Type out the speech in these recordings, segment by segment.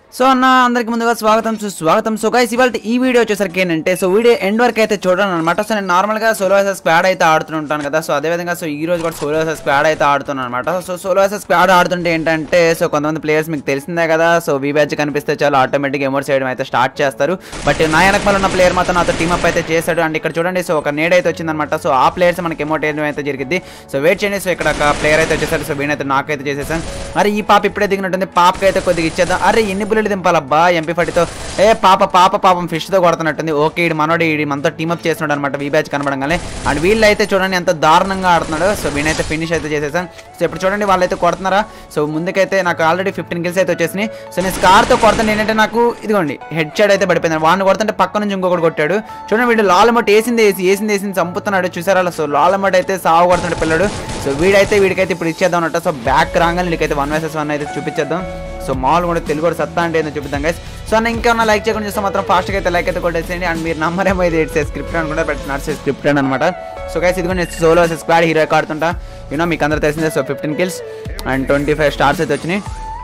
So అన్న అందరికి ముందుగా స్వాగతం సుస్వాగతం సో గైస్ ఇవాళ ఈ వీడియో వచ్చేసరికి ఏంటంటే సో వీడియో ఎండ్ వరకు అయితే చూడండి అనమాట సో నేను నార్మల్గా సోలో ఎస్ఎస్ స్క్వాడ్ అయితే ఆడుతుంటాను కదా సో అదేవిధంగా సో ఈ రోజు కూడా సోలో ఎస్ఎస్ స్క్వాడ్ అయితే ఆడుతున్నాను అనమాట సో సోలో ఎస్ఎస్ స్క్వాడ్ ఆడుతుంటే ఏంటంటే సో కొంతమంది ప్లేయర్స్ మీకు తెలిసిందే కదా సో వీ బ్యాచ్ కనిపిస్తే చాలా ఆటోమేటిక్ ఎమోట్ చేయడం అయితే స్టార్ట్ చేస్తారు బట్ నా వెనకమాల ఉన్న ప్లేయర్ మాత్రం నాతో టీమ్ అప్ అయితే చేశాడు అండ్ ఇక్కడ చూడండి సో ఒక నేడ్ అయితే వచ్చిందనమాట సో ఆ ప్లేయర్స్ మనకి ఎమోట్ చేయడం అయితే జరిగింది సో వెయిట్ చేయండి సో ఇక్కడ ఒక ప్లేయర్ అయితే వచ్చేసారు సో వీణైతే నాకైతే చేసేసాను అరే ఈ పాప ఇప్పుడే దిగినట్టుంది పాపకి అయితే కొద్దిగా ఇచ్చేద్దాం అరే ఎన్ని బుల్లెట్ దింపాలబ్బా ఎంపీ ఫటితో ఏ పాప పాప పాపం ఫిష్తో కొడుతున్నట్టుంది ఓకే ఇడు మనోడు ఇడి మనతో టీమప్ చేస్తున్నాడు అనమాట వీ బ్యాచ్ కనబడంగానే అండ్ వీళ్ళు అయితే చూడండి ఎంత దారుణంగా ఆడుతున్నాడు సో వీణైతే ఫినిష్ అయితే చేసేసాను సో ఇప్పుడు చూడండి వాళ్ళైతే కొడుతున్నారా సో ముందుకైతే నాకు ఆల్రెడీ ఫిఫ్టీన్ కిల్స్ అయితే వచ్చేసినాయి సో నేను స్కార్తో కొడతాను ఏంటంటే నాకు ఇదిగోండి హెడ్ షాట్ అయితే పడిపోయింది వాడిని కొడుతుంటే పక్క నుంచి ఇంకొకటి కొట్టాడు చూడండి వీడు లాలమట్ వేసింది వేసి వేసింది వేసింది చంపుతున్నాడు చూసారా సో లాలమట్ అయితే సాగు కొడుతున్నాడు పిల్లడు సో వీడైతే వీడికైతే ఇప్పుడు ఇచ్చేద్దాం అన్నట్టు సో బ్యాక్ రాగానే వీడికైతే వన్ వర్సెస్ వన్ అయితే చూపించేద్దాం సో మామూలు కూడా తెలుగు కూడా సత్తా అంటే ఏందో చూపిద్దాం గైస్ సో అన్న ఇంకేమన్నా లైక్ చేయకుండా చూస్తే మాత్రం ఫాస్ట్గా అయితే లైక్ అయితే కొట్టేసేయండి అండ్ మీరు నమ్మర్ ఏమో ఇది ఇట్స్ స్క్రిప్ట్ అనుకుంటా బట్ నాట్స్ స్క్రిప్ట్ అనమాట సో గైస్ ఇది కూడా నేను సోలో స్క్వాడ్ హీరో ఆడుతుంటా యూనో మీకు అందరూ తెలిసిందే so fifteen kills and twenty five stars అయితే వచ్చినాయి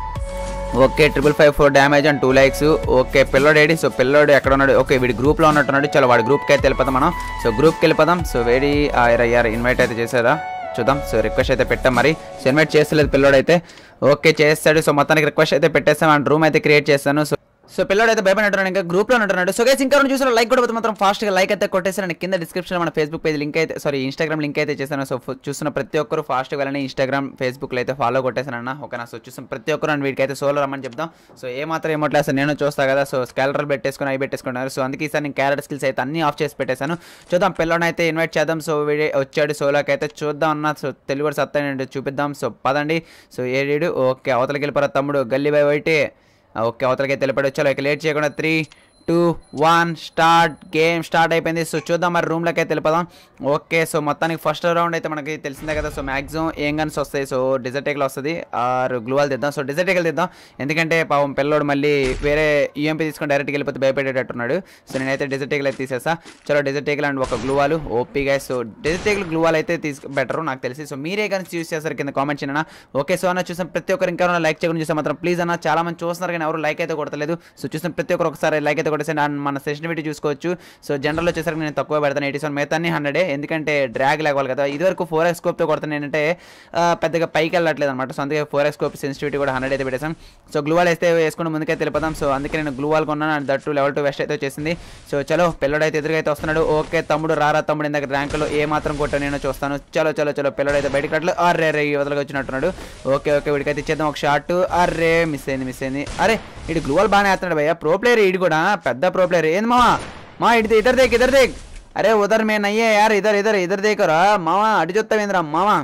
okay triple five four damage and two likes okay పిల్లోడు ఏడి సో పిల్లోడు ఎక్కడ ఉన్నాడు ఓకే వీడి గ్రూప్లో ఉన్నట్టున్నాడు చలో వాడి గ్రూప్కి అయితే వెళ్ళిపోదాం మనం సో గ్రూప్కి వెళ్ళిపోదాం సో వేడి అయ్యారు ఇన్వైట్ అయితే చేశారా చూద్దాం సో రిక్వెస్ట్ అయితే పెట్టాం మరి సో ఇన్వైట్ చేస్తలేదు పిల్లోడు అయితే ఓకే చేస్తాడు సో మొత్తానికి రిక్వెస్ట్ అయితే పెట్టేస్తాం అండ్ రూమ్ అయితే క్రియేట్ చేస్తాను సో సో పిల్లడు అయితే భయపడినట్టున్నాడు ఇంకా గ్రూప్లో ఉంటున్నాడు సో గైస్ ఇంకా చూసిన లైక్ కూడా పోతే మాత్రం ఫాస్ట్గా లైక్ అయితే కొట్టేసాను కింద డిస్క్రిప్షన్ మన ఫేస్బుక్ పేజ్ లింక్ అయితే సారీ ఇన్స్టాగ్రామ్ లింక్ అయితే చేశాను సో ఫు- చూస్తున్న ప్రతి ఒక్కరు ఫాస్ట్గా వెళ్ళని ఇన్స్టాగ్రామ్ ఫేస్బుక్లో అయితే ఫాలో కొట్టేసానన్న ఓకేనా సో చూసిన ప్రతి ఒక్కరు అండ్ వీడికి అయితే సోలో రమ్మని చెప్దాం సో ఏ మాత్రం ఏమోట్లే అసలు నేను చూస్తా కదా సో స్కాలర్ పెట్టేసుకుని అవి పెట్టేసుకున్నారు సో అందుకే ఈసారి నేను క్యారెట్ స్కిల్స్ అయితే అన్ని ఆఫ్ చేసి పెట్టేశాను చూద్దాం పిల్లని అయితే ఇన్వైట్ చేద్దాం సో వీడి వచ్చాడు సోలోకి అయితే చూద్దాం అన్న సో తెలుగు కూడా సత్తా ఏంటో చూపిద్దాం సో పదండి సో ఏడీడు ఓకే అవతలకి వెళ్ళిపోరా తమ్ముడు గల్లీ బై వైటే ఓకే అవతలకి తెలిపాడు వచ్చాలో ఇక లేట్ చేయకుండా three two one start game start అయిపోయింది సో చూద్దాం మరి రూమ్లోకి అయితే వెళ్ళిపోదాం ఓకే సో మొత్తానికి ఫస్ట్ రౌండ్ అయితే మనకి తెలిసిందే కదా సో మ్యాక్సిమం ఏం గన్స్ వస్తాయి సో డిజర్టేకల్ వస్తుంది ఆరు గ్లూవాల్ తెద్దాం సో డిజర్టేకల్ తెద్దాం ఎందుకంటే పాపం పిల్లోడు మళ్ళీ వేరే యూఎంపీ తీసుకొని డైరెక్ట్గా వెళ్ళిపోతే భయపడేటట్టున్నాడు సో నేనైతే డిజర్టేకల్ అయితే తీసేస్తా చలో డిజర్టేకల్ అండ్ ఒక gloo wall OP guys so desert eagle gloo wall అయితే తీసు బెటర్ నాకు తెలిసి సో మీరే కానీ యూస్ చేస్తారు కింద కామెంట్ చేయనా ఓకే సో అన్న చూసిన ప్రతి ఒక్కరు ఇంకా లైక్ చేయకుండా చూస్తే మాత్రం ప్లీజ్ అన్న చాలా మంది చూస్తున్నారు కానీ ఎవరు లైక్ అయితే కొడతలేదు సో చూసిన ప్రతి ఒక్కరు ఒకసారి లైక్ అయితే కొట్టేసి అండ్ మన సెషన్ వీడియో చూసుకోవచ్చు సో జనరల్ వచ్చేసరికి నేను తక్కువ పెడతాను ఎయిటీ సెవెన్ మిగతా హండ్రెడే ఎందుకంటే డ్రాగ్ లేవాలి కదా ఇదివరకు ఫోర్ ఎక్స్ స్కోప్తో కొడతాను ఏంటంటే ఆ, పెద్దగా పైకి వెళ్ళట్లేదు అనమాట సో అందుకే ఫోర్ ఎక్స్ స్కోప్ సెన్సిటివిటీ కూడా హండ్రెడ్ అయితే పెట్టేసాం సో గ్లూవాల్ అయితే వేసుకుని ముందుకైతే వెళ్ళిపోతాం సో అందుకే నేను గ్లూవాల్ కొన్నాను and that level two vest అయితే వచ్చేసింది సో చలో పిల్లడు అయితే ఎదురుగా అయితే వస్తున్నాడు ఓకే తమ్ముడు రారా తమ్ముడు ఇందాక ర్యాంకులో ఏ మాత్రం కొట్టా నేను చూస్తాను చలో చలో చలో పిల్లడు అయితే బయటకు రావట్లేదు అరే రే వదలగా వచ్చినట్టున్నాడు ఓకే ఓకే వీడికైతే ఇచ్చేద్దాం ఒక షాట్ అరే మిస్ అయింది మిస్ అయింది అరే ఇటు గ్లూవల్ బాగానే వేస్తున్నాడు భయ్య ప్రో ప్లేయర్ ఇటు కూడా పెద్ద ప్రో ప్లేయర్ ఏంది మావా మా ఇటు ఇద్దరు దేక్ ఇద్దరు దేక్ అరే ఉదర్ మే నయ్యే యార్ ఇద్దరు ఇద్దరు ఇద్దరు దేకరా మావా అటు చూస్తావేంద్రా మావా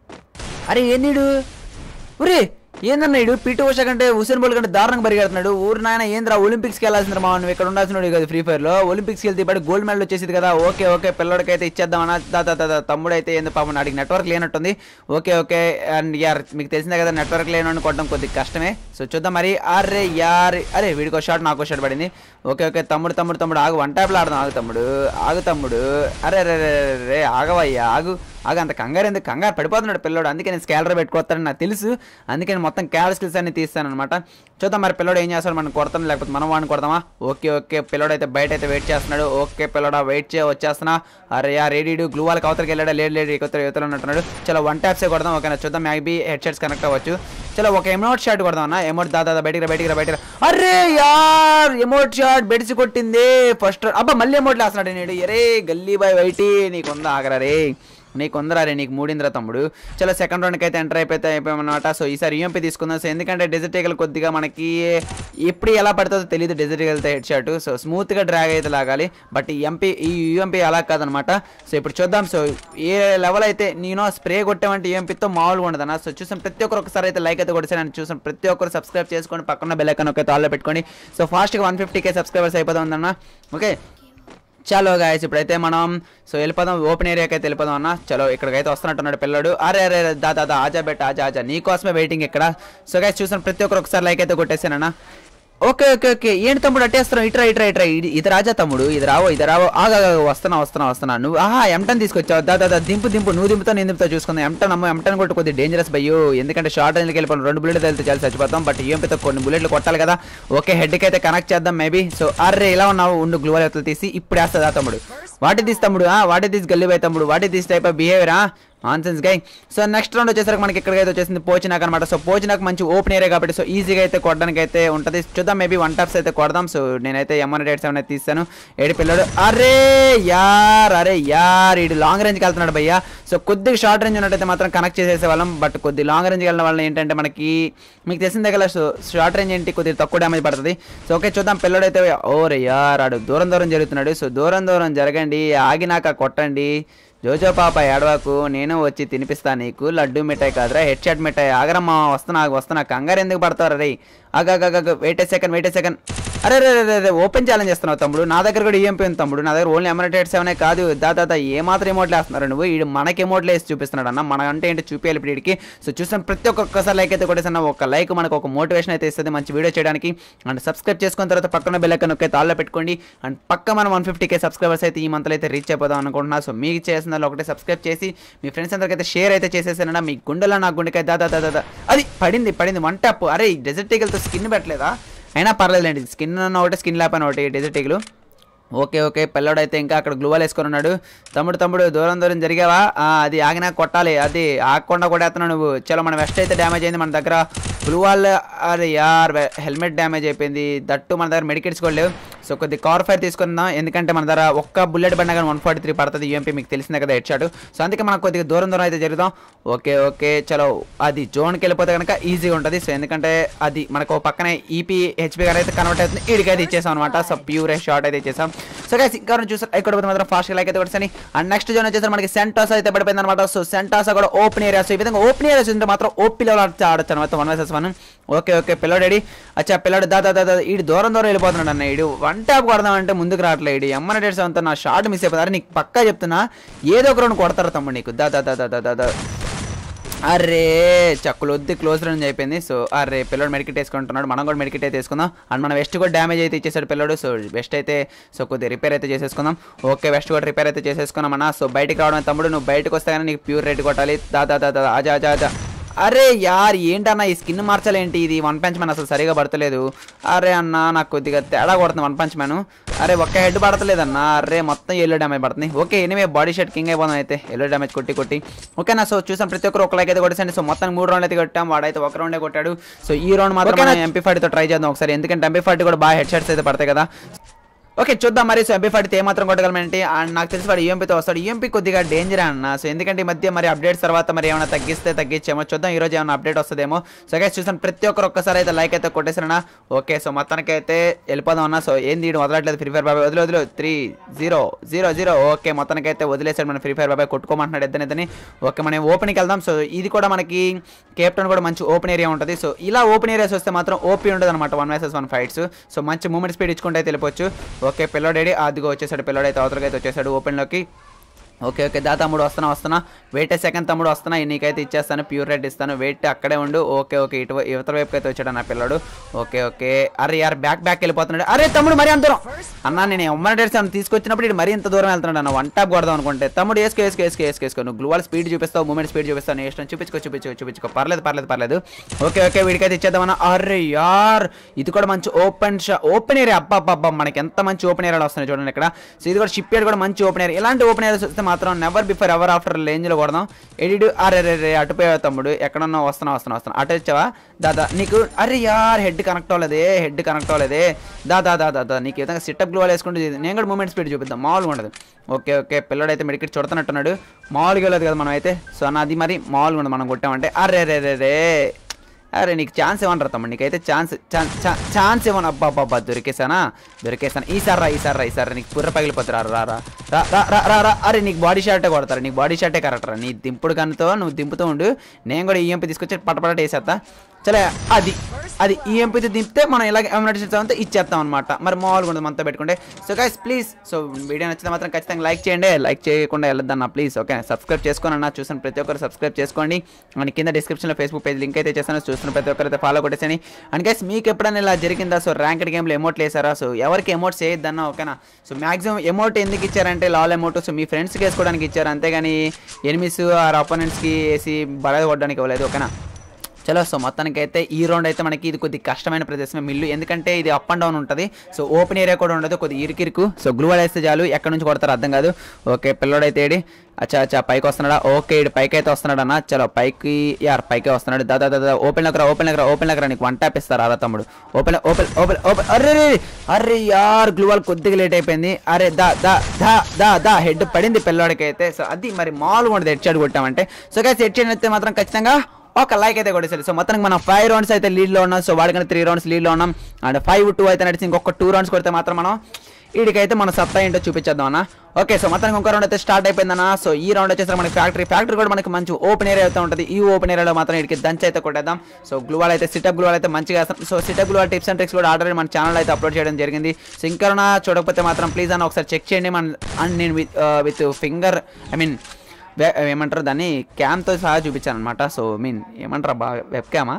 అరే ఏందిడు ఒరే ఏందన్న ఇడు పీటీ ఉషా కంటే హుసేన్ బోల్ కంటే దారుణంగా పరిగెడుతున్నాడు ఊరు నాయన ఏంద్రా ఒలింపిక్స్కి వెళ్ళాల్సింది మా నువ్వు ఇక్కడ ఉండాల్సిన కదా ఫ్రీ ఫైర్లో ఒలింపిక్స్కి వెళ్తే ఇప్పుడు గోల్డ్ మెడల్ వచ్చేసింది కదా ఓకే ఓకే పిల్లడికి అయితే ఇచ్చేద్దామన్నా దా దా దా, దా తమ్ముడు అయితే ఏంది పాపం నాడికి నెట్వర్క్ లేనట్టుంది ఓకే ఓకే అండ్ యార్ మీకు తెలిసిందే కదా నెట్వర్క్ లేనని కొట్టడం కొద్దిగా కష్టమే సో చూద్దాం మరి అరే యార్ అరే వీడికో షాట్ నాకు షాట్ పడింది ఓకే ఓకే తమ్ముడు తమ్ముడు తమ్ముడు ఆగు వన్ ట్యాప్లో ఆడదాం ఆగు తమ్ముడు ఆగు తమ్ముడు అరే రే రే రే, రే ఆగవయ్యా ఆగు ఆగు అంత కంగారు ఎందుకు కంగారు పడిపోతున్నాడు పిల్లోడు అందుకే నేను స్కాలర్ పెట్టుకోస్తానని నాకు తెలుసు అందుకే నేను మొత్తం క్యాలర్ స్కిల్స్ అన్ని తీస్తాను అనమాట చూద్దాం మరి పిల్లోడు ఏం చేస్తాడు మనం కొడతాం లేకపోతే మనం వాడిని కొడతామా ఓకే ఓకే పిల్లోడు అయితే బయట అయితే వెయిట్ చేస్తున్నాడు ఓకే పిల్లోడా వెయిట్ చేయ వచ్చేస్తున్నా అరే ఆ రెడీడు గ్లూ వాళ్ళకి అవతలకి వెళ్ళాడా లేడు లేడు ఇకొత్తరు యువతలు ఉన్నట్టున్నాడు చలో వన్ ట్యాప్సే కొడదాం ఓకేనా చూద్దాం మేబీ హెడ్ షాట్స్ కనెక్ట్ అవ్వచ్చు చలో ఒక ఎమోట్ షాట్ కొడదాం అన్న ఎమోట్ దాదా బయటికి రా, బయటికి రా, బయటికి రా. అరే యార్ ఎమోట్ షాట్ బెడిసి కొట్టింది ఫస్ట్ అబ్బా మళ్ళీ ఎమోట్ వేస్తున్నాడు నేను ఎరే గల్లీ బాయ్ వైటి నీకుందా ఆగరా రే నీకు ఉందరా రే నీకు మూడిందిరా తమ్ముడు చలో సెకండ్ రౌండ్కి అయితే ఎంటర్ అయిపోతే అయిపోయామన్నమాట సో ఈసారి యూఎంపీ తీసుకుందాం సో ఎందుకంటే డెజర్ట్ ఈగల్ కొద్దిగా మనకి ఎప్పుడు ఎలా పడుతుందో తెలియదు డెజర్ట్ ఈగల్తో హెడ్ షాట్ సో స్మూత్గా డ్రాగ్ అయితే లాగాలి బట్ ఈ ఎంపీ ఈ యూఎంపీ అలా కాదనమాట సో ఇప్పుడు చూద్దాం సో ఏ లెవెల్ అయితే నేను స్ప్రే కొట్టామంటే యూఎంపీతో మామూలుగా ఉండదన్న సో చూసిన ప్రతి ఒక్కరు ఒకసారి అయితే లైక్ అయితే కొట్టేసి నేను చూసిన ప్రతి ఒక్కరు సబ్స్క్రైబ్ చేసుకోండి పక్కన బెల్ ఐకాన్ ఒక తాల్లో పెట్టుకోండి సో ఫాస్ట్గా వన్ ఫిఫ్టీ కే సబ్స్క్రైబర్స్ అయిపోతుందన్న ఓకే చలో గాయస్ ఇప్పుడైతే మనం సో వెళ్ళిపోదాం ఓపెన్ ఏరియాకి అయితే వెళ్ళిపోదాం అన్న చలో ఇక్కడికైతే వస్తున్నట్టున్నాడు పిల్లడు అరే అరే అరే, దా దా దా ఆజా బెట్ట ఆజా ఆజా నీకోసమే వెయిటింగ్ ఇక్కడ సో గైస్ చూసిన ప్రతి ఒక్కరు ఒకసారి లైక్ అయితే కొట్టేసానన్న ఓకే ఓకే ఓకే ఏంటి తమ్ముడు అట్టేస్తున్నావు ఇట్రా ఇట్రా ఇట్రా ఇది ఇది రాజా తమ్ముడు ఇది రావో ఇది రావో ఆగా వస్తున్నా వస్తున్నా వస్తున్నా నువ్వు ఆహా ఎంటన్ తీసుకొచ్చావు దా దా దా, దింపు దింపు నువ్వు దింపుతా నేను దింపుతా చూసుకుందాం ఎంటన్ అమ్మ ఎంటన్ కొట్టి కొద్దిగా డేంజరస్ భయ్యో ఎందుకంటే షార్ట్ రేంజ్కి వెళ్ళిపోవాలి రెండు బుల్లెట్ వెళ్తే చాలా చచ్చిపోతాం బట్ ఏంపితో కొన్ని బుల్లెట్లు కొట్టాలి కదా ఓకే హెడ్కి అయితే కనెక్ట్ చేద్దాం మేబీ సో అర్రే ఇలా ఉన్నావు ఉండు గ్లూవల్ ఎత్తులు తీసి ఇప్పుడు వేస్తుందా తమ్ముడు వాటి తీసి తమ్ముడు ఆ, వాటి తీసి గల్లిపోయి తమ్ముడు వాటి తీసి టైప్ ఆఫ్ బిహేవియరా ఆన్సెన్స్ గై సో నెక్స్ట్ రౌండ్ వచ్చేసరికి మనకి ఇక్కడికైతే వచ్చేసింది పోచినాక్ అనమాట సో పోచినాక్ మంచి ఓపెన్ ఏరియా కాబట్టి సో ఈజీగా అయితే కొట్టడానికి అయితే ఉంటుంది చూద్దాం మేబీ వన్ టాప్స్ అయితే కొడదాం సో నేనైతే ఎంఎన్ ఎయిట్ సెవెన్ అయితే తీస్తాను ఏడు పిల్లడు అరే యార్ అరే యార్ ఇడు లాంగ్ రేంజ్కి వెళ్తున్నాడు భయ్యా సో కొద్దిగా షార్ట్ రేంజ్ ఉన్నట్టయితే మాత్రం కనెక్ట్ చేసేసే వాళ్ళం బట్ కొద్ది లాంగ్ రేంజ్కి వెళ్ళడం వల్ల ఏంటంటే మనకి మీకు తెలిసిందే కదా సో షార్ట్ రేంజ్ ఏంటి కొద్దిగా తక్కువ డ్యామేజ్ పడుతుంది సో ఓకే చూద్దాం పిల్లడైతే ఓరే యార్ ఆడు దూరం దూరం జరుగుతున్నాడు సో దూరం దూరం జరగండి ఆగినాక కొట్టండి జోజో పాప ఏడవకు నేను వచ్చి తినిపిస్తా నీకు లడ్డు మిఠాయి కాదురా హెడ్ షాట్ మిఠాయి ఆగరమ్మా వస్తున్నా వస్తున్నా కంగారు ఎందుకు పడతారు రే ఆగాగాగ wait a second wait a second అరే రే రే రే ఓపెన్ ఛాలెంజ్ చేస్తున్నావు తమ్ముడు నా దగ్గర కూడా ఈఎంపీ ఉంది తమ్ముడు నా దగ్గర ఓన్లీ ఎమరేటెడ్ సెవెనే కాదు దా దా ఏ మాత్రం ఎమోట్లు వేస్తున్నారు నువ్వు వీడు మనకి ఎమోట్లు వేసి చూపిస్తున్నాడు అన్న మన అంటే ఏంటి చూపించాలి ఇప్పుడు వీడికి సో చూసిన ప్రతి ఒక్కసారి లైక్ అయితే కొట్టేసిన ఒక లైక్ మనకు ఒక మోటివేషన్ అయితే ఇస్తుంది మంచి వీడియో చేయడానికి అండ్ సబ్స్క్రైబ్ చేసుకున్న తర్వాత పక్కన బెల్ ఐకాన్ నొక్కి తాళ్ళలో పెట్టుకోండి అండ్ పక్క మనం వన్ ఫిఫ్టీ కే సబ్స్క్రైబర్స్ అయితే ఈ మంత్లో అయితే రీచ్ అయిపోదాం అనుకుంటున్నా సో మీకు చేసిన వాళ్ళు ఒకటే సబ్స్క్రైబ్ చేసి మీ ఫ్రెండ్స్ అందరికీ అయితే షేర్ అయితే చేసేసానన్నా మీ గుండెలో నా గుండెకాయ దాదా దాదా దాదా అది పడింది పడింది వన్ ట్యాప్ అరే డెజర్ట్ ఈగల్తో స్కిన్ పెట్టలేదా అయినా పర్లేదులేండి స్కిన్ ఉన్న ఒకటి స్కిన్ లేకపోయినా ఒకటి డెజర్ట్ ఈగలు ఓకే ఓకే పిల్లడైతే ఇంకా అక్కడ గ్లూవాల్ వేసుకొని ఉన్నాడు తమ్ముడు తమ్ముడు దూరం దూరం జరిగావా ఆ, అది ఆగినా కొట్టాలి అది ఆగకుండా కొట్టేస్తున్నావు నువ్వు చలో మన వెస్ట్ అయితే డ్యామేజ్ అయింది మన దగ్గర గ్లూవాల్ అరే యార్ హెల్మెట్ డ్యామేజ్ అయిపోయింది దట్టు మన దగ్గర మెడికెట్స్ కూడా లేవు సో కొద్ది కవర్ ఫైర్ తీసుకుందాం ఎందుకంటే మన దగ్గర ఒక్క బుల్లెట్ బండ కానీ వన్ ఫార్టీ త్రీ పడుతుంది యూఎంపీ మీకు తెలిసిందే కదా హెడ్ షాట్ సో అందుకే మనం కొద్దిగా దూరం దూరం అయితే జరుగుతాం ఓకే ఓకే చలో అది జోన్కి వెళ్ళిపోతే కనుక ఈజీగా ఉంటుంది సో ఎందుకంటే అది మనకు ఓ పక్కనే ఈపీ హెచ్పీ గారు అయితే కన్వర్ట్ అవుతుంది ఇడికైతే ఇచ్చేసాం అనమాట సో ప్యూర్ షార్ట్ అయితే ఇచ్చేసాం సో గైస్ ఇంకా చూసారు ఇక్కడ పోతే మాత్రం ఫాస్ట్ లైక్ అయితే కొట్టేసని అండ్ నెక్స్ట్ జోన్ వచ్చేసరికి మనకి సెంటాస్ అయితే పడిపోయింది అనమాట సో సెంటాస్ కూడా ఓపెన్ ఏరియా సో ఈ విధంగా ఓపెన్ ఏరియాస్ ఉంటే మాత్రం ఓపీ లెవెల్ ఆడొచ్చు అనమాట one versus one okay okay పిల్లాడు రెడీ అచ్చా పిల్లాడు దాదా దాదా ఈడు దూరం దూరం వెళ్ళిపోతున్నాడు అన్న ఈడు వన్ ట్యాప్ కొడదామంటే ముందుకు రావట్లేదు ఎమ్మన డేట్స్ అంతా నా షార్ట్ మిస్ అయిపోతుంది అరే నీకు పక్కా చెప్తున్నా ఏదో ఒక రెండు కొడతారు తమ్ముడు నీకు దాదా దాదా దాదా దాదా అరే చక్కులు వద్దు క్లోజ్ రన్ అయిపోయింది సో అరే పిల్లడు మెడికెట్ వేసుకుంటున్నాడు మనం కూడా మెడికెట్ అయితే వేసుకుందాం అండ్ మన వెస్ట్ కూడా డ్యామేజ్ అయితే ఇచ్చేసాడు పిల్లడు సో వెస్ట్ అయితే సో కొద్దిగా రిపేర్ అయితే చేసేసుకుందాం ఓకే వెస్ట్ కూడా రిపేర్ అయితే చేసేసుకున్నాం అన్న సో బయటికి రావడం తమ్ముడు నువ్వు బయటకు వస్తే కానీ నీకు ప్యూర్ రేట్ కొట్టాలి దా దా దా దా ఆజా ఆజా ఆజా అరే యార్ ఏంటన్నా ఈ స్కిన్ మార్చాలేంటి ఇది వన్ పంచ్ మ్యాన్ అసలు సరిగా పడతలేదు అరే అన్న నాకు కొద్దిగా తేడా కొడుతుంది వన్ పంచ్ మ్యాన్ అరే ఒక్క హెడ్ పడతలేదన్న అరే మొత్తం ఎల్లో డ్యామేజ్ పడుతుంది okay anyway body shot king అయిపోదాం అయితే ఎల్లో డ్యామేజ్ కొట్టి కొట్టి ఓకేనా సో చూసాం ప్రతి ఒక్కరు ఒక లైక్ అయితే కొట్టేసండి సో మొత్తం మూడు రౌండ్ అయితే కొట్టాం వాడైతే ఒక రౌండే కొట్టాడు సో ఈ రౌండ్ మాత్రం ఎంపీ ఫార్టీతో ట్రై చేద్దాం ఒకసారి ఎందుకంటే ఎంపీ ఫార్టీ కూడా బాగా హెడ్ షర్ట్స్ అయితే పడతాయి కదా ఓకే చూద్దాం మరి సో ఎంపీ ఫార్టీ ఏమాత్రం కొట్టగలమేంటి అండ్ నాకు తెలిసి వాడు ఈఎంపీతో వస్తాడు ఈఎంపీ కొద్దిగా డేంజర్ అన్న సో ఎందుకంటే ఈ మధ్య మరి అప్డేట్స్ తర్వాత మరి ఏమైనా తగ్గిస్తే తగ్గించేమో చూద్దాం ఈ రోజు ఏమైనా అప్డేట్ వస్తుందేమో సో గైస్ చూసాను ప్రతి ఒక్కరు ఒక్కసారి అయితే లైక్ అయితే కొట్టేసారన్నా ఓకే సో మొత్తానికి అయితే వెళ్ళిపోదాం అన్న సో ఏంది ఈడు వదలట్లేదు ఫ్రీ ఫైర్ బాబాయ్ వదిలే వదిలే three zero zero zero okay మొత్తానికి అయితే వదిలేసాడు మన ఫ్రీ ఫైర్ బాబాయ్ కొట్టుకోమంటున్నాడు ఇద్దరు ఇద్దరిని ఓకే మనం ఓపెన్కి వెళ్దాం సో ఇది కూడా మనకి కేప్టౌన్ కూడా మంచి ఓపెన్ ఏరియా ఉంటుంది సో ఇలా ఓపెన్ ఏరియాస్ వస్తే మాత్రం ఓపీ ఉండదు అనమాట one versus one fights so మంచి మూమెంట్ స్పీడ్ ఇచ్చుకుంటే అయితే వెళ్ళిపోవచ్చు ఓకే పిల్లోడేడి అదిగో వచ్చేసాడు పిల్లోడు అయితే అవతలకి అయితే వచ్చేసాడు ఓపెన్లోకి ఓకే ఓకే దా తమ్ముడు వస్తున్నా వస్తున్నా వెయిట్ సెకండ్ తమ్ముడు వస్తున్నా నీకైతే ఇచ్చేస్తాను ప్యూర్ రెడ్ ఇస్తాను వెయిట్ అక్కడే ఉండు ఓకే ఓకే ఇటు ఇవతల వైపుకి అయితే వచ్చాడు నా పిల్లడు ఓకే ఓకే అరే యార్ బ్యాక్ బ్యాక్ వెళ్ళిపోతున్నాడు అరే తమ్ముడు మరి అంత దూరం అన్న నేను ఎమ్మన డేట్స్ తీసుకొచ్చినప్పుడు ఇటు మరీ ఇంత దూరం వెళ్తున్నాడు అన్న వన్ టాప్ కొడదాం అనుకుంటే తమ్ముడు వేసుకో వేసుకో వేసుకో వేసుకో వేసుకో నువ్వు గ్లూవల్ స్పీడ్ చూపిస్తావు మూమెంట్ స్పీడ్ చూపిస్తావు నీ ఇష్టం చూపించుకో చూపించుకో చూపించుకో పర్లేదు పర్లేదు పర్లేదు ఓకే ఓకే వీడికైతే ఇచ్చేద్దామన్నా అరే యార్ ఇది కూడా మంచి ఓపెన్ షా ఓపెన్ ఏరియా అబ్బా అబ్బా అబ్బా మనకి ఎంత మంచి ఓపెన్ ఏరియాలు వస్తున్నాయి చూడండి ఇక్కడ సో ఇది కూడా షిప్ యార్డ్ కూడా మంచి ఓపెన్ ఏరియా ఇలాంటి ఓపెన్ ఏరియాస్ వస్తే మాత్రం నెవర్ బిఫోర్ ఎవర్ ఆఫ్టర్ రేంజ్లో కొడదాం ఎడిడు అరే రే రే అటుపోయావు తమ్ముడు ఎక్కడన్నా వస్తున్నా వస్తున్నా వస్తున్నా అటు వచ్చావా దాదా నీకు అరే యార్ హెడ్ కనెక్ట్ అవ్వలేదే హెడ్ కనెక్ట్ అవ్వలేదే దా దా దా దా దా నీకు ఈ విధంగా సిట్టప్ గ్లో వేసుకుంటే ఇది నేను కూడా మూమెంట్ స్పీడ్ చూపిద్దాం మామూలుగా ఉండదు ఓకే ఓకే పిల్లడైతే మెడికెట్ చూడుతున్నట్టున్నాడు మామూలుగా వెళ్ళదు కదా మనం అయితే సో నాది మరి మామూలుగా ఉండదు మనం కొట్టామంటే అరే రే రే రే అరే నీకు ఛాన్స్ ఇవ్వను రా తమ్ముడు నీకైతే ఛాన్స్ ఛాన్స్ ఇవ్వను అబ్బా అబ్బా అబ్బా దొరికేసానా దొరికేసాను ఈసారి రా ఈసారి రా ఈసారి రా, నీకు పుర్ర పగిలిపోతారు రా రా రా రా రా రా రా రా అరే నీకు బాడీ షార్టే కొడతారు నీకు బాడీ షార్టే కరెక్ట్ రా నీ దింపుడు కన్నుతో నువ్వు దింపుతూ ఉండు నేను కూడా ఈఎంపీ తీసుకొచ్చి పటపట వేసేస్తా చలే అది అది ఈఎంపీతో దింపితే మనం ఇలాగ ఎమ్యూనిటీ అంతా ఇచ్చేస్తాం అనమాట మరి మామూలుగా ఉంటుంది మనతో పెట్టుకుంటే so guys please so video నచ్చితే మాత్రం ఖచ్చితంగా లైక్ చేయండి లైక్ చేయకుండా వెళ్ళొద్దన్న ప్లీజ్ ఓకే సబ్స్క్రైబ్ చేసుకోండి అన్న చూసిన ప్రతి ఒక్కరు సబ్స్క్రైబ్ చేసుకోండి అండ్ కింద డిస్క్రిప్షన్లో ఫేస్బుక్ పేజ్ లింక్ అయితే చేస్తాను చూస్తున్న ప్రతి ఒక్కరైతే ఫాలో కొట్టేసని అండ్ గైస్ మీకు ఎప్పుడైనా ఇలా జరిగిందా సో ర్యాంకెడ్ గేమ్లో ఎమోట్లు వేసారా సో ఎవరికి ఎమోట్స్ చేయొద్దన్న ఓకేనా సో మాక్సిమం ఎమోట్ ఎందుకు ఇచ్చారంటే లాల్ ఎమోట్ సో మీ ఫ్రెండ్స్కి వేసుకోవడానికి ఇచ్చారు అంతేగాని ఎనిమిస్ ఆర్ అపోనెంట్స్కి వేసి బల కొట్టడానికి ఇవ్వలేదు ఓకేనా చలో సో మొత్తానికి అయితే ఈ రౌండ్ అయితే మనకి ఇది కొద్ది కష్టమైన ప్రదేశమే మిల్లు ఎందుకంటే ఇది అప్ అండ్ డౌన్ ఉంటుంది సో ఓపెన్ ఏరియా కూడా ఉండదు కొద్ది ఇరికిరుకు సో గ్లూ వేస్తే చాలు ఎక్కడి నుంచి కొడతారు అర్థం కాదు ఓకే పిల్లోడైతే ఏడి అచ్చా అచ్చా పైకి వస్తున్నాడా ఓకే ఇడు పైకి అయితే వస్తున్నాడు అన్న చలో పైకి యార్ పైకి వస్తున్నాడు దాదా దాదా ఓపెన్ లెక్కరా ఓపెన్ లెక్కరా ఓపెన్ లెక్కరా నీకు వన్ ట్యాప్ ఇస్తారు అలా తమ్ముడు ఓపెన్ ఓపెన్ ఓపెన్ ఓపెన్ అరే రే, అరే యార్ గ్లూ వాల్ కొద్దిగా లేట్ అయిపోయింది అరే దా దా దా దా దా హెడ్ పడింది పిల్లోడికి అయితే సో అది మరి మామూలుగా ఉండదు హెడ్ షాట్ కొట్టామంటే సో గైస్ హెడ్ షాట్ అయితే మాత్రం ఖచ్చితంగా ఒక లైక్ అయితే కొట్టేసారు సో మొత్తానికి మనం ఫైవ్ రౌండ్స్ అయితే లీడ్లో ఉన్నాం సో వాడికన్నా త్రీ రౌండ్స్ లీడ్లో ఉన్నాం అండ్ ఫైవ్ టూ అయితే నడిచి ఇంకొక టూ రౌండ్స్ కొడితే మాత్రం మనం వీడికైతే మన సత్తా ఏంటో చూపించేద్దాం అన్న ఓకే సో మొత్తానికి ఇంకో రౌండ్ అయితే స్టార్ట్ అయిపోయిందన్న సో ఈ రౌండ్ వచ్చేసరికి మనకి ఫ్యాక్టరీ ఫ్యాక్టరీ కూడా మనకి మంచి ఓపెన్ ఏరియా అయితే ఉంటుంది ఈ ఓపెన్ ఏరియాలో మాత్రం వీడికి దంచి అయితే కొట్టేద్దాం సో గ్లూవాల్ అయితే సిటప్ గ్లూవాల్ అయితే మంచిగా వేస్తాం so setup gloo wall tips and tricks కూడా ఆల్రెడీ మన ఛానల్ అయితే అప్లోడ్ చేయడం జరిగింది సో ఇంకా చూడకపోతే మాత్రం ప్లీజ్ అన్న ఒకసారి చెక్ చేయండి మన అండ్ నేను with with finger I mean వే- ఏమంటారు దాన్ని క్యామ్తో సహా చూపించాను అనమాట సో మీన్ ఏమంటారు బా వెబ్ క్యామా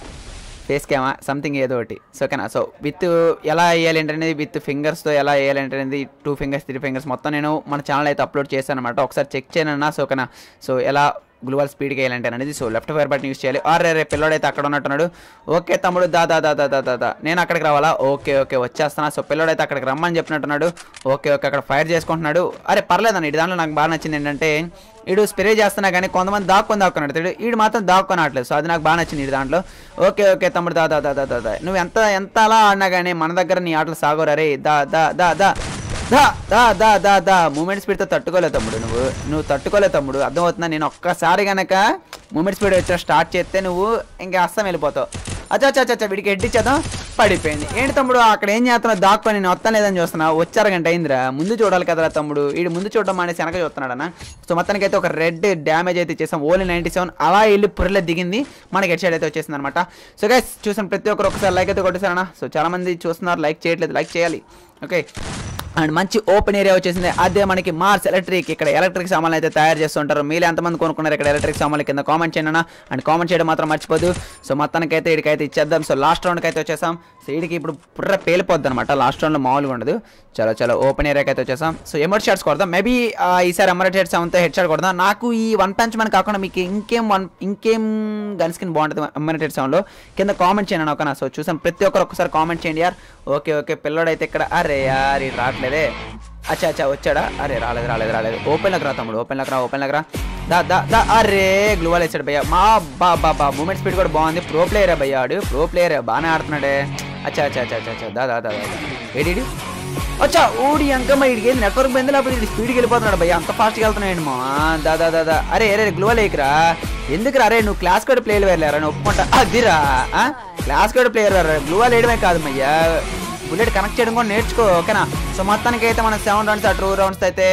ఫేస్ క్యామా సంథింగ్ ఏదో ఒకటి సో ఓకేనా సో విత్ ఎలా వేయాలి ఏంటనేది విత్ ఫింగర్స్తో ఎలా వేయాలి ఏంటనేది టూ ఫింగర్స్ త్రీ ఫింగర్స్ మొత్తం నేను మన ఛానల్ అయితే అప్లోడ్ చేశాను అనమాట ఒకసారి చెక్ చేయనన్నా సో ఓకేనా సో ఎలా గ్లూవల్ స్పీడ్కి వేయాలంటే అనేది so left fire button use చేయాలి ఆర్ రే పిల్లోడైతే అక్కడ ఉన్నట్టున్నాడు ఓకే తమ్ముడు దా దా దా దా దా దా దా నేను అక్కడికి రావాలా ఓకే ఓకే వచ్చేస్తానా సో పిల్లోడైతే అక్కడికి రమ్మని చెప్పినట్టున్నాడు ఓకే ఓకే అక్కడ ఫైర్ చేసుకుంటున్నాడు అరే పర్లేదండి ఇటు దాంట్లో నాకు బాగా నచ్చింది ఏంటంటే ఈడు స్ప్రే చేస్తున్నా కానీ కొంతమంది దాక్కొని దాక్కున్నాడు ఇడు ఈడు మాత్రం దాక్కొనట్లేదు సో అది నాకు బాగా నచ్చింది ఈ దాంట్లో ఓకే ఓకే తమ్ముడు దా దా దా దా దా దా నువ్వు ఎంత ఎంత అలా ఆడినా కానీ మన దగ్గర నీ ఆటలు సాగోరా రే దా దా దా దా దా దా దా దా దా మూమెంట్ స్పీడ్తో తట్టుకోలే తమ్ముడు నువ్వు నువ్వు తట్టుకోలే తమ్ముడు అర్థమవుతుందా నేను ఒక్కసారి గనక మూమెంట్ స్పీడ్ వచ్చి స్టార్ట్ చేస్తే నువ్వు ఇంకా అస్సం వెళ్ళిపోతావు అచ్చా అచ్చా అచ్చా వీడికి హెడ్ ఇచ్చేద్దాం పడిపోయింది ఏంటి తమ్ముడు అక్కడ ఏం చేస్తున్నావు దాక్కొని నేను వస్తాను లేదని చూస్తున్నా వచ్చారు గంట అయిందిరా ముందు చూడాలి కదరా తమ్ముడు వీడు ముందు చూడడం మానేసి వెనక చూస్తున్నాడన్న సో మొత్తానికి అయితే ఒక రెడ్ డ్యామేజ్ అయితే చేసాం ఓన్లీ నైంటీ సెవెన్ అలా వెళ్ళి పుర్రెలో దిగింది మనకి హెడ్ సైడ్ అయితే వచ్చేసింది అనమాట సో గైస్ చూసిన ప్రతి ఒక్కరు ఒకసారి లైక్ అయితే కొట్టేశారన్న సో చాలా మంది చూస్తున్నారు లైక్ చేయట్లేదు లైక్ చేయాలి ఓకే అండ్ మంచి ఓపెన్ ఏరియా వచ్చేసింది అదే మనకి మార్స్ ఎలక్ట్రిక్ ఇక్కడ ఎలక్ట్రిక్ సామాన్లు అయితే తయారు చేస్తుంటారు మీరు ఎంతమంది కొనుక్కున్నారు ఇక్కడ ఎలక్ట్రిక్ సామాన్లు కింద కామెంట్ చేయండి అన్న అండ్ కామెంట్ చేయడం మాత్రం మర్చిపోదు సో మొత్తానికి అయితే వీడికైతే ఇచ్చేద్దాం సో లాస్ట్ రౌండ్కి అయితే వచ్చేసాం సో వీడికి ఇప్పుడు పుర్ర పేలిపోద్ది అనమాట లాస్ట్ రౌండ్లో మామూలుగా ఉండదు చలో చలో ఓపెన్ ఏరియాకి అయితే వచ్చేసాం సో ఎమర్ షాట్స్ కొడదాం మేబీ ఈసారి ఎమర్ షాట్స్ అంతా హెడ్ షాట్ కొడదాం నాకు ఈ వన్ పంచ్ మన కాకుండా మీకు ఇంకేం వన్ ఇంకేం గన్ స్కిన్ బాగుంటుంది ఎమర్ హెడ్ సౌండ్లో కింద కామెంట్ చేయండి అన్న ఓకేనా సో చూసాం ప్రతి ఒక్కరు ఒకసారి కామెంట్ చేయండి యార్ ఓకే ఓకే పిల్లోడైతే ఇక్కడ అరే యార్ ఇది రావట్లేదే అచ్చా అచ్చా వచ్చాడా అరే రాలేదు రాలేదు రాలేదు ఓపెన్ లెక్క రా తమ్ముడు ఓపెన్ లెక్క రా ఓపెన్ లెక్క రా దా దా దా అరే గ్లూవల్ వేసాడు భయ్య మా బా బా బా మూమెంట్ స్పీడ్ కూడా బాగుంది ప్రో ప్లేయర్ భయ్య ఆడు ప్రో ప్లేయర్ బాగానే ఆడుతున్నాడే అచ్చా అచ్చా అచ్చా అచ్చా అచ్చా దా దా దా దా ఏడి వచ్చా ఊడి అంకమ్మ ఇడికి నెట్వర్క్ పోయింది లేకపోతే ఇటు స్పీడ్కి వెళ్ళిపోతున్నాడు భయ్య అంత ఫాస్ట్గా వెళ్తున్నాడు మా దా దా దా దా అరే అరే గ్లోవల్ వేయకురా ఎందుకురా అరే నువ్వు క్లాస్ కోడ్ ప్లేయర్ వేయలేరా నువ్వు ఒప్పుకుంటా అదిరా ఆ? క్లాస్ కోడ్ ప్లేయర్ గ్లూవల్ వేయడమే కాదు మయ్యా బుల్లెట్ కనెక్ట్ చేయడం కూడా నేర్చుకో ఓకేనా సో మొత్తానికి అయితే మన సెవెన్ రౌండ్స్ ఆ టూ రౌండ్స్ అయితే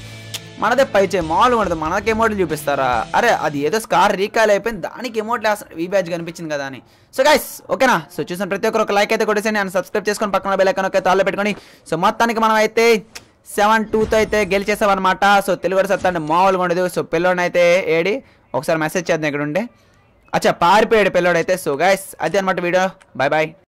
మనదే పై చేయి మామూలుగా ఉండదు మనకి ఎమోట్లు చూపిస్తారా అరే అది ఏదో స్కార్ రీకాల్ అయిపోయింది దానికి ఎమోట్లు ఈ బ్యాచ్ కనిపించింది కదా అని సో గైస్ ఓకేనా సో చూసిన ప్రతి ఒక్కరు ఒక లైక్ అయితే కొట్టేసి అండ్ సబ్స్క్రైబ్ చేసుకొని పక్కన బెల్ ఐకాన్ అయితే తాళ్ళు పెట్టుకొని సో మొత్తానికి మనం అయితే సెవెన్ టూతో అయితే గెలిచేసామన్నమాట సో తెలుగు సత్తా అంటే మామూలుగా ఉండదు సో పిల్లోని అయితే ఏడి ఒకసారి మెసేజ్ చేద్దాం ఇక్కడ ఉండే అచ్చా పారిపోయాడు పిల్లోడైతే సో గైస్ అదే అనమాట వీడియో బాయ్ బాయ్